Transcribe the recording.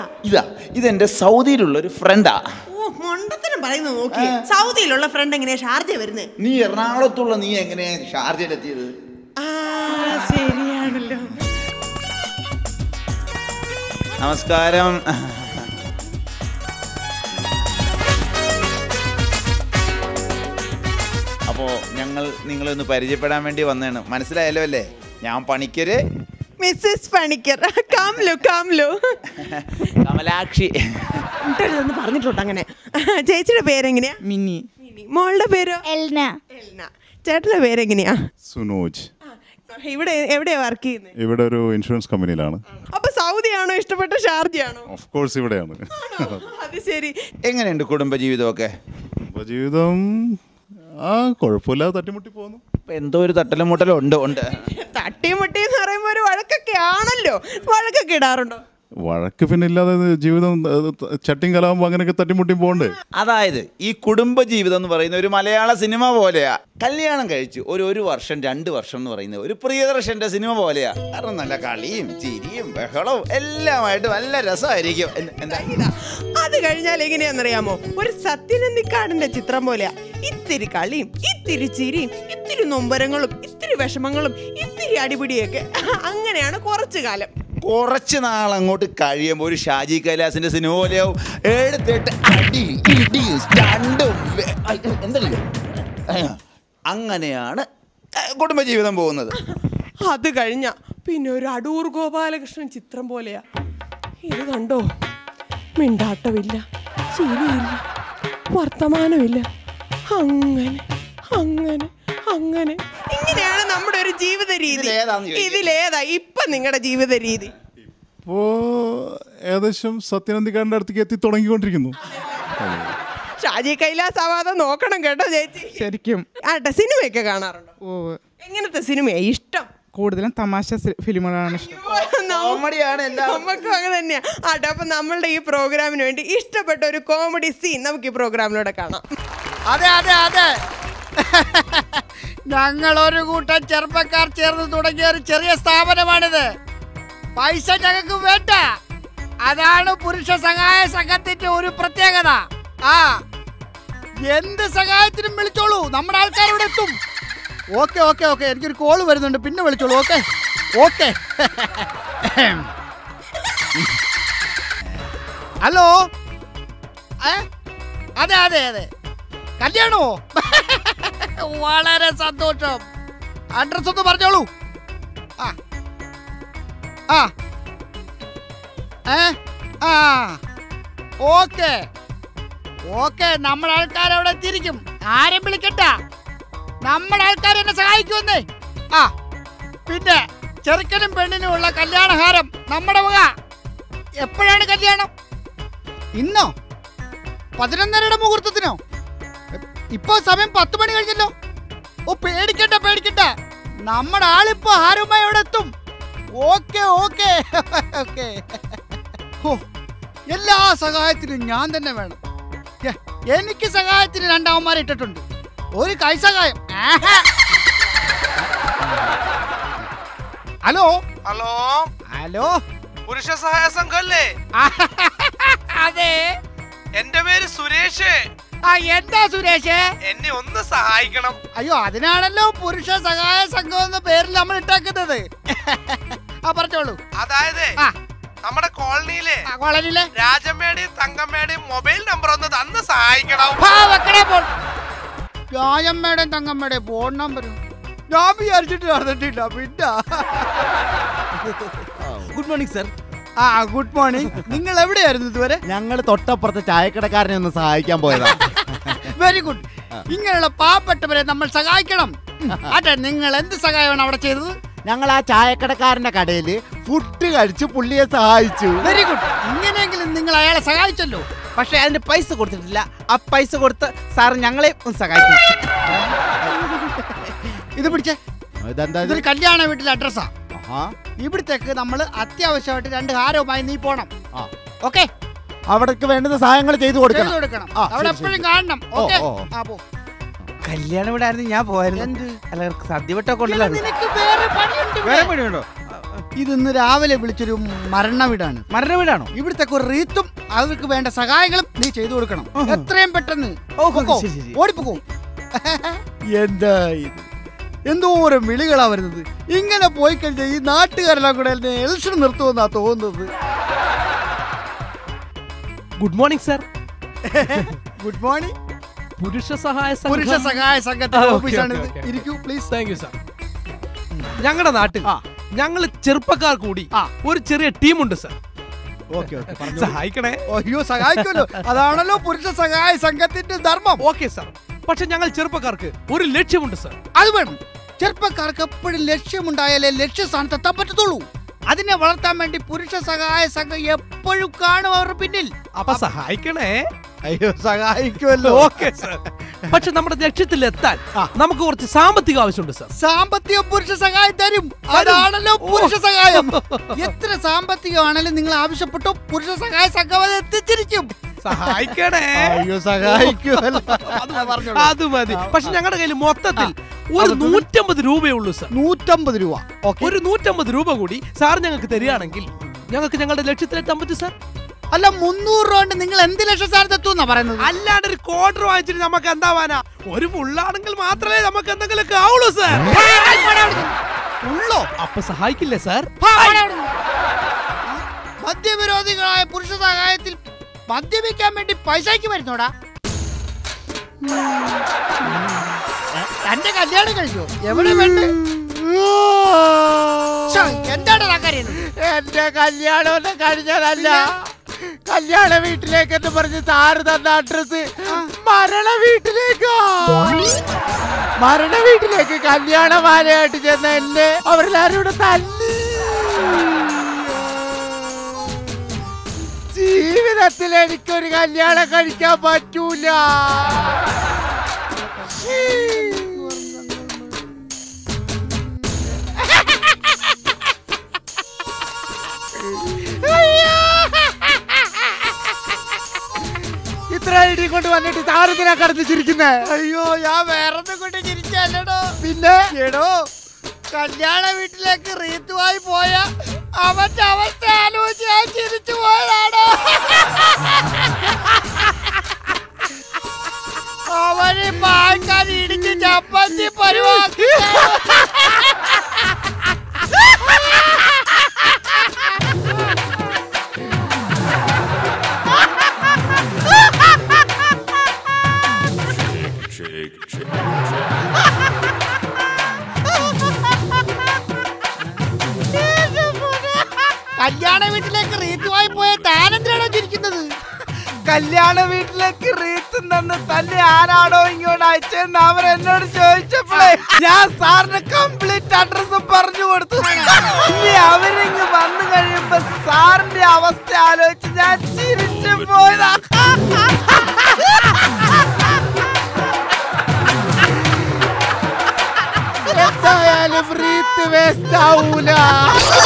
ഇതാ ഇതെന്റെ സൗദിയിലുള്ള ഒരു ഫ്രണ്ടാ ഓ മൊണ്ടത്തരം പറയുന്നത് നോക്കി സൗദിയിലുള്ള ഫ്രണ്ട് എങ്ങനെയാ ഷാർജ വരുന്നത് നീ എറണാകുളത്തുള്ള നീ എങ്ങനെയാ ഷാർജയിലെത്തിയത് ആ ശരിയാണല്ലോ നമസ്കാരം അപ്പോ ഞങ്ങൾ നിങ്ങളെ ഒന്ന് പരിചയപ്പെടാൻ വേണ്ടി വന്നതാണ് മനസ്സിലായല്ലോ അല്ലേ ഞാൻ പണിക്കര് മിസ്സസ് പണിക്കർ കാംലു കാംലു കമലാക്ഷി ഒന്ന് പറഞ്ഞിട്ടുണ്ട് അങ്ങനെ ചേച്ചിയുടെ പേരെങ്ങനെയാ മിന്നി മിനി. മോളുടെ പേരോ എൽന എൽന ചേട്ടന്റെ പേരെങ്ങനെയാ സുനോജ് ആ, ഇവിടെ എവിടെയാ വർക്ക് ചെയ്യുന്നത് ഇവിടെ ഒരു ഇൻഷുറൻസ് കമ്പനിയിലാണ് അപ്പൊ സൗദിയാണോ ഇഷ്ടപ്പെട്ട ഷാർജയാണോ ഓഫ് കോഴ്സ് ഇവിടെയാണ് അത് ശരി എങ്ങനെയുണ്ട് കുടുംബജീവിതമൊക്കെ അപ്പോൾ ജീവിതം ആ കുഴപ്പമില്ലാതെ തട്ടിമുട്ടി പോകുന്നു ഇപ്പൊ എന്തോ ഒരു തട്ടലും മുട്ടലും ഉണ്ട് ഉണ്ട് തട്ടിയും മുട്ടിയും എന്ന് പറയുമ്പോ ഒരു വഴക്കൊക്കെ ആണല്ലോ വഴക്കൊക്കെ ഇടാറുണ്ടോ വഴക്ക് പിന്നെ ഇല്ലാതെ ഇത് ജീവിതം അത് ചട്ടിയും കലാകുമ്പോൾ അങ്ങനെയൊക്കെ തട്ടിമുട്ടി പോകണ്ടേ അതായത് ഈ കുടുംബജീവിതം എന്ന് പറയുന്ന ഒരു മലയാള സിനിമ പോലെയാ കല്യാണം കഴിച്ചു ഒരു ഒരു വർഷം രണ്ട് വർഷം എന്ന് പറയുന്നത് ഒരു പ്രിയദർശന്റെ സിനിമ പോലെയാ കാരണം നല്ല കളിയും ചിരിയും ബഹളവും എല്ലാമായിട്ട് നല്ല രസമായിരിക്കും എന്ത്- എന്താ ഇതാ, അത് കഴിഞ്ഞാൽ എങ്ങനെയാണെന്നറിയാമോ ഒരു സത്യനന്ദിക്കാടിന്റെ ചിത്രം പോലെയാ ഇത്തിരി കളിയും ഇത്തിരി ചിരിയും ഇത്തിരി നൊമ്പരങ്ങളും ഇത്തിരി വിഷമങ്ങളും ഇത്തിരി അടിപിടിയൊക്കെ അങ്ങനെയാണ് കുറച്ചു കാലം കുറച്ച് നാൾ അങ്ങോട്ട് കഴിയുമ്പോൾ ഒരു ഷാജി കൈലാസിന്റെ സിനിമ പോലെയാവും എടുത്തിട്ട് അടി ഇടി സ്റ്റണ്ടും വെ- ഐ, എന്തല്ലേ അയ്യോ. അങ്ങനെയാണ് ഏഹ്, കുടുംബജീവിതം പോകുന്നത് അത് കഴിഞ്ഞ പിന്നെ ഒരു അടൂർ ഗോപാലകൃഷ്ണൻ ചിത്രം പോലെയാ ഇത് കണ്ടോ മിണ്ടാട്ടമില്ല ചിരിയില്ല വർത്തമാനമില്ല അങ്ങനെ അങ്ങനെ അങ്ങനെ ഇങ്ങനെയാണ് നമ്മുടെ ഒരു ജീവിത രീതി ഇതിലേതാന്ന് ചോദിക്ക്. ഇതിലേതാ ഇപ്പൊ നിങ്ങളുടെ ജീവിത രീതി ഇപ്പോൾ ഏകദേശം സത്യനന്ദിക്കാരൻ്റെ അടുത്തേക്ക് എത്തി തുടങ്ങിക്കൊണ്ടിരിക്കുന്നു ഷാജി കൈലാസ് ആവാതെ നോക്കണം കേട്ടോ ചേച്ചി ശരിക്കും ആട്ടെ സിനിമയൊക്കെ കാണാറുണ്ടോ ഓ എങ്ങനത്തെ സിനിമയാ ഇഷ്ടം കൂടുതലും തമാശ സി- ഫിലിമുകളാണ് ഇഷ്ടം കോമഡിയാണ് എല്ലാം നമുക്കും അങ്ങനെ തന്നെയാ ആട്ടെ അപ്പൊ നമ്മളുടെ ഈ പ്രോഗ്രാമിന് വേണ്ടി ഇഷ്ടപ്പെട്ട ഒരു കോമഡി സീൻ നമുക്ക് ഈ പ്രോഗ്രാമിലൂടെ കാണാം അതെ അതെ അതെ ഞങ്ങൾ ഒരു കൂട്ടം ചെറുപ്പക്കാർ ചേർന്ന് തുടങ്ങിയ ഒരു ചെറിയ സ്ഥാപനമാണിത് പൈസ ഞങ്ങൾക്ക് വേണ്ട അതാണ് പുരുഷ സഹായ സംഘത്തിന്റെ ഒരു പ്രത്യേകത ആ എന്ത് സഹായത്തിനും വിളിച്ചോളൂ നമ്മുടെ ആൾക്കാരോട് എത്തും ഓക്കെ ഓക്കെ ഓക്കെ എനിക്കൊരു കോള് വരുന്നുണ്ട് പിന്നെ വിളിച്ചോളൂ ഓക്കെ ഓക്കെ ഹലോ ഏ അതെ അതെ അതെ കല്യാണമോ വളരെ സന്തോഷം അഡ്രസ് ഒന്ന് പറഞ്ഞോളൂ ആ ആ ഏ ആ ഓക്കെ ഓക്കെ നമ്മുടെ ആൾക്കാർ അവിടെ എത്തിയിരിക്കും ആരും വിളിക്കണ്ട നമ്മുടെ ആൾക്കാർ എന്നെ സഹായിക്കുമെന്നേ ആ പിന്നെ ചെറുക്കനും പെണ്ണിനും ഉള്ള കല്യാണഹാരം നമ്മുടെ വക എപ്പോഴാണ് കല്യാണം ഇന്നോ പതിനൊന്നരയുടെ മുഹൂർത്തത്തിനോ ഇപ്പൊ സമയം പത്ത് മണി കഴിഞ്ഞല്ലോ ഓ പേടിക്കണ്ട പേടിക്കണ്ട നമ്മുടെ ആളിപ്പോ ഹാരവുമായി അവിടെ എത്തും ഓക്കെ ഓക്കെ ഓക്കെ ഓ എല്ലാ സഹായത്തിനും ഞാൻ തന്നെ വേണം എ- എനിക്ക് സഹായത്തിന് രണ്ടാമന്മാരെ ഇട്ടിട്ടുണ്ട് ഒരു കൈ സഹായം ആഹാ. ഹലോ ഹലോ ഹലോ പുരുഷ സഹായ സംഘമല്ലേ അതെ എന്റെ പേര് സുരേഷ് ആ എന്താ സുരേഷ് എന്നെ ഒന്ന് സഹായിക്കണം അയ്യോ അതിനാണല്ലോ പുരുഷ സഹായ സംഘം എന്ന പേരിൽ നമ്മൾ ഇട്ടാക്കുന്നത് ആ പറഞ്ഞോളൂ അതായത് ആ നമ്മുടെ കോളനിയിലെ ആ, കോളനിയിലെ രാജമ്മയുടെയും തങ്കമ്മയുടെയും മൊബൈൽ നമ്പർ ഒന്ന് തന്ന് സഹായിക്കണം ആ, വെക്കണേ ഫോൺ രാജമ്മയുടെയും തങ്കമ്മയുടെയും ഫോൺ നമ്പർ ഞാൻ വിചാരിച്ചിട്ട് നടന്നിട്ടില്ല പിന്നെ ഗുഡ് മോർണിംഗ് സർ ആ ഗുഡ് മോർണിംഗ് നിങ്ങൾ എവിടെയായിരുന്നു ഇതുവരെ ഞങ്ങൾ തൊട്ടപ്പുറത്തെ ചായക്കടക്കാരനെ ഒന്ന് സഹായിക്കാൻ പോയതാ വെരി ഗുഡ് ഇങ്ങനെയുള്ള പാവപ്പെട്ടവരെ നമ്മൾ സഹായിക്കണം അതെ നിങ്ങൾ എന്ത് സഹായമാണ് അവിടെ ചെയ്തത് ഞങ്ങൾ ആ ചായക്കടക്കാരന്റെ കടയിൽ ഫുഡ് കഴിച്ച് പുള്ളിയെ സഹായിച്ചു വെരി ഗുഡ് ഇങ്ങനെയെങ്കിലും നിങ്ങൾ അയാളെ സഹായിച്ചല്ലോ പക്ഷെ അതിന്റെ പൈസ കൊടുത്തിട്ടില്ല ആ പൈസ കൊടുത്ത് സാർ ഞങ്ങളെ ഒന്ന് സഹായിക്കും ഇത് പിടിച്ചേ ഇതെന്താ ഇത്? ഇതൊരു കല്യാണ വീട്ടിലെ അഡ്രസ്സാ ആഹാ. ഇവിടത്തേക്ക് നമ്മൾ അത്യാവശ്യമായിട്ട് രണ്ട് ഹാരവുമായി നീ പോണം ആ. ഓക്കെ അവിടേക്ക് വേണ്ടുന്ന സഹായങ്ങൾ ചെയ്തു കൊടുക്കണം ചെയ്തു കൊടുക്കണം ആ, അവിടെ ശരി, എപ്പോഴും ശരി. കാണണം ഓ, ഓക്കെ ഓ. ആ പോ കല്യാണം ഇവിടെ ആയിരുന്നു ഞാൻ പോയായിരുന്നു എന്ത് അല്ല സദ്യ വിട്ടൊക്കെ ഇല്ല, ഉണ്ടല്ലോ നിനക്ക് വേറെ പണിയുണ്ട് ഇവിടെ. വേറെ പണിയുണ്ടോ ഇത് ഇന്ന് രാവിലെ വിളിച്ചൊരു മരണ വീടാണ് മരണ വീടാണോ ഇവിടുത്തെ ഒരു റീത്തും അവർക്ക് വേണ്ട സഹായങ്ങളും നീ ചെയ്തു കൊടുക്കണം എത്രയും പെട്ടെന്ന് ഓ, പൊക്കോ. ശരി, ശരി. ഓടിപ്പോക്കോ എന്താ ഇത് എന്തോരം വിളികളാ വരുന്നത് ഇങ്ങനെ പോയി കഴിഞ്ഞാൽ ഈ നാട്ടുകാരെല്ലാം കൂടെ എന്നെ എലക്ഷൻ നിർത്തുമെന്നാ തോന്നുന്നത് good morning sir good morning പുരുഷ സഹായ പുരുഷ സംഘം സഹായ സംഘത്തിന്റെ ആ, ഓക്കേ, ഓഫീസാണ് ഓക്കേ, ഇത് ഓക്കേ. ഇരിക്കൂ പ്ലീസ് താങ്ക് യു സർ ഞങ്ങളുടെ നാട്ടിൽ ആ. ഞങ്ങൾ ചെറുപ്പക്കാർ കൂടി ആ. ഒരു ചെറിയ ടീമുണ്ട് സർ ഓക്കെ ഓക്കെ സഹായിക്കണേ അയ്യോ സഹായിക്കുമല്ലോ അതാണല്ലോ പുരുഷ സഹായ സംഘത്തിന്റെ ധർമ്മം ഓക്കെ സർ പക്ഷെ ഞങ്ങൾ ചെറുപ്പക്കാർക്ക് ഒരു ലക്ഷ്യമുണ്ട് സർ അത് വേണം ചെറുപ്പക്കാർക്ക് എപ്പോഴും ലക്ഷ്യമുണ്ടായാലേ ലക്ഷ്യസ്ഥാനത്ത് എത്താൻ പറ്റത്തുള്ളൂ അതിനെ വളർത്താൻ വേണ്ടി പുരുഷ സഹായ സംഘം എപ്പോഴും കാണും അവരുടെ പിന്നിൽ അപ്പൊ സഹായിക്കണേ അയ്യോ സഹായിക്കുമല്ലോ ഓക്കെ സർ പക്ഷെ നമ്മുടെ ലക്ഷ്യത്തിൽ എത്താൻ നമുക്ക് കുറച്ച് സാമ്പത്തിക ആവശ്യമുണ്ട് സർ സാമ്പത്തിക പുരുഷ സഹായം തരും അതാണല്ലോ പുരുഷ സഹായം എത്ര സാമ്പത്തികമാണെങ്കിലും നിങ്ങൾ ആവശ്യപ്പെട്ടോ പുരുഷ സഹായ സംഘം അത് എത്തിച്ചിരിക്കും സഹായിക്കണേ അയ്യോ സഹായിക്കുമല്ലോ അത് മതി പക്ഷെ ഞങ്ങളുടെ കയ്യിൽ മൊത്തത്തിൽ ഒരു നൂറ്റമ്പത് രൂപയേ ഉള്ളൂ സർ നൂറ്റമ്പത് രൂപ ഓക്കെ ഒരു നൂറ്റമ്പത് രൂപ കൂടി സാർ ഞങ്ങൾക്ക് തരികയാണെങ്കിൽ ഞങ്ങൾക്ക് ഞങ്ങളുടെ ലക്ഷ്യത്തിലെത്താൻ പറ്റും സാർ അല്ല മുന്നൂറ് രൂപ കൊണ്ട് നിങ്ങൾ എന്ത് ലക്ഷ്യസ്ഥാനത്ത് എത്തുമെന്നാ പറയുന്നത് അല്ലാണ്ട് ഒരു ക്വാർട്ടർ വാങ്ങിച്ചിട്ട് നമുക്ക് എന്താവാനാ ഒരു ഫുള്ളാണെങ്കിൽ മാത്രമേ നമുക്ക് എന്തെങ്കിലുമൊക്കെ ആവുള്ളൂ സാർ ഉള്ളോ അപ്പൊ സഹായിക്കില്ലേ സാർ മദ്യവിരോധികളായ പുരുഷ സഹായത്തിൽ മദ്യപിക്കാൻ വേണ്ടി പൈസയ്ക്ക് വരുന്നോടാ തന്റെ കല്യാണം കഴിഞ്ഞു എവിടെ വേണ്ട എന്താണ് കാര്യം എന്റെ കല്യാണം ഒന്നും കഴിഞ്ഞതല്ല കല്യാണ വീട്ടിലേക്ക് എന്ന് പറഞ്ഞ് സാറ് തന്ന അഡ്രസ് മരണ വീട്ടിലേക്കാ മരണ വീട്ടിലേക്ക് കല്യാണമാലയായിട്ട് ചെന്ന എന്നെ അവരെല്ലാരും കൂടെ തല്ലി ജീവിതത്തിൽ എനിക്കൊരു കല്യാണം കഴിക്കാൻ പറ്റൂല ഇത്ര ഇടി കൊണ്ട് വന്നിട്ട് സാറിന്തിനാ കടന്ന് ചിരിക്കുന്നേ അയ്യോ ഞാൻ വേറെ കൊണ്ട് ചിരിച്ചല്ലടോ പിന്നെ എടോ കല്യാണ വീട്ടിലേക്ക് റീത്തുമായി പോയ അവന്റെ അവസ്ഥ ആലോചിച്ച് ഞാൻ ചിരിച്ചു പോയതാണോ അവന് പാൽക്കാർ ഇടിച്ച് ചപ്പത്തി പരിവാക്കി കല്യാണ വീട്ടിലേക്ക് റീത്തുമായി പോയ താനെന്തിനാണോ ചിരിക്കുന്നത് കല്യാണ വീട്ടിലേക്ക് റീത്തും തന്ന് തല്ലി ആരാണോ ഇങ്ങോട്ട് അയച്ചെന്ന് അവർ എന്നോട് ചോദിച്ചപ്പോഴേ ഞാൻ സാറിന് കംപ്ലീറ്റ് അഡ്രസ് പറഞ്ഞു കൊടുത്തു ഇനി അവരിങ്ങ് വന്നു കഴിയുമ്പോ സാറിന്റെ അവസ്ഥ ആലോചിച്ച് ഞാൻ ചിരിച്ചു പോയതാ എന്തായാലും റീത്ത് വേസ്റ്റ് ആവൂല